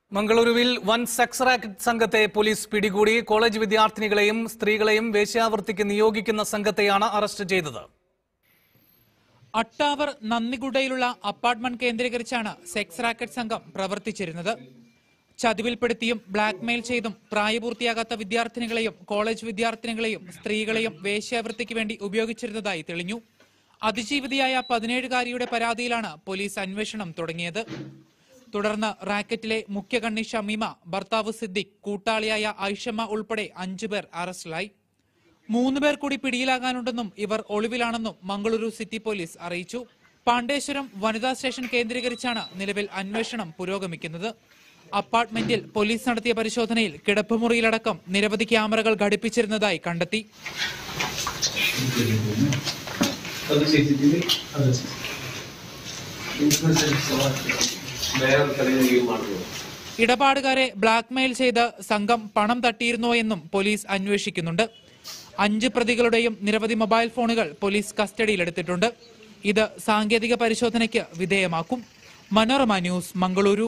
മംഗളൂരുവിൽ വൻ sex racket സംഘത്തെ police പിടികൂടി കോളേജ് വിദ്യാർത്ഥിനികളെയും സ്ത്രീകളെയും വേശ്യാവൃത്തിക്ക് നിയോഗിക്കുന്ന സംഘത്തെയാണ് അറസ്റ്റ് ചെയ്തത് അട്ടാവർ നന്ദിഗുഡയിലുള്ള അപ്പാർട്ട്മെന്റ് കേന്ദ്രീകരിച്ചാണ് സെക്സ് റാക്കറ്റ് സംഘം പ്രവർത്തിച്ചിരുന്നത് ചതിവിൽപ്പെടുത്തിയും ബ്ലാക്ക്മെയിൽ ചെയ്തും പ്രായപൂർത്തിയാകാത്ത വിദ്യാർത്ഥിനികളെയും കോളേജ് വിദ്യാർത്ഥിനികളെയും സ്ത്രീകളെയും വേശ്യാവൃത്തിക്ക് വേണ്ടി ഉപയോഗിച്ചിരുന്നതായി തെളിഞ്ഞു അതിജീവിതയായ പതിനേഴുകാരിയുടെ പരാതിയിലാണ് പോലീസ് അന്വേഷണം തുടങ്ങിയത് തുടർന്ന് റാക്കറ്റിലെ മുഖ്യ കണ്ണി ഷമീമ ഭർത്താവ് സിദ്ദിഖ് കൂട്ടാളിയായ ഐഷമ്മ ഉൾപ്പെടെ അഞ്ചുപേർ അറസ്റ്റിലായി മൂന്ന് പേർ കൂടി പിടിയിലാകാനുണ്ടെന്നും ഇവർ ഒളിവിലാണെന്നും മംഗളൂരു സിറ്റി പോലീസ് അറിയിച്ചു പാണ്ഡേശ്വരം വനിതാ സ്റ്റേഷൻ കേന്ദ്രീകരിച്ചാണ് നിലവിൽ അന്വേഷണം പുരോഗമിക്കുന്നത് അപ്പാർട്ട്മെന്റിൽ പോലീസ് നടത്തിയ പരിശോധനയിൽ കിടപ്പുമുറിയിലടക്കം നിരവധി ക്യാമറകൾ ഘടിപ്പിച്ചിരുന്നതായി കണ്ടെത്തി ಅದು ಸಿ ಸಿ ಟಿ ವಿ ಅದು ಇನ್ಫ್ಲೂಯೆನ್ಸ್ ಬೇರೆ ಕಡೆಯಿಂದ ಯೂಸ್ ಮಾಡ್ಬೋದು ഇടപാടുകാരെ ബ്ലാക്ക്മെയിൽ ചെയ്ത് സംഘം പണം തട്ടിയിരുന്നോ എന്നും പോലീസ് അന്വേഷിക്കുന്നുണ്ട് അഞ്ച് പ്രതികളുടെയും നിരവധി മൊബൈൽ ഫോണുകൾ പോലീസ് കസ്റ്റഡിയിലെടുത്തിട്ടുണ്ട് ഇത് സാങ്കേതിക പരിശോധനയ്ക്ക് വിധേയമാക്കും മനോരമ ന്യൂസ് മംഗളൂരു